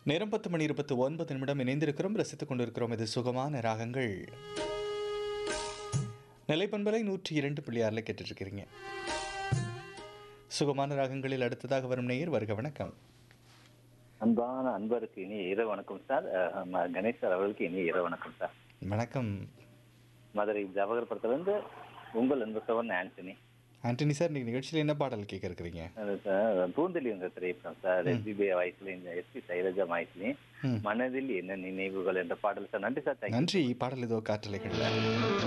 நேரம் பத்து மணி இருபத்தி ஒன்பது நிமிடம் இணைந்திருக்கிறோம் ரசித்துக் கொண்டிருக்கிறோம் இது சுகமான ராகங்கள் நிலைப்பண்பலை நூற்றி இரண்டு புள்ளியாரில் கேட்டுட்ருக்கிறீங்க சுகமான ராகங்களில் அடுத்ததாக வரும் நேயர் வருக வணக்கம் அன்பான அன்பருக்கு இனிய இரவு வணக்கம் சார் அஹ், ம- கணேஷ் சார் அவர்களுக்கு இனிய இரவு வணக்கம் சார் வணக்கம் மதுரை ஜவஹர் படத்துலேருந்து உங்கள் அன்பு சவன் ஆண்டனி ஆண்டனி சார் இன்னைக்கு நிகழ்ச்சியில் என்ன பாடல் கேட்க இருக்கிறீங்க அது சார் பூந்தெளி என்ற திரைப்படம் சார் எஸ்பிபி வாய்ஸ்ல இந்த எஸ்பி சைலஜா வாய்ஸ்லையும் ம். மனதில் என்ன நினைவுகள் என்ற பாடல் சார் நன்றி சார் தேங்க்யூ நன்றி பாடல் ஏதோ காற்றலைகளில்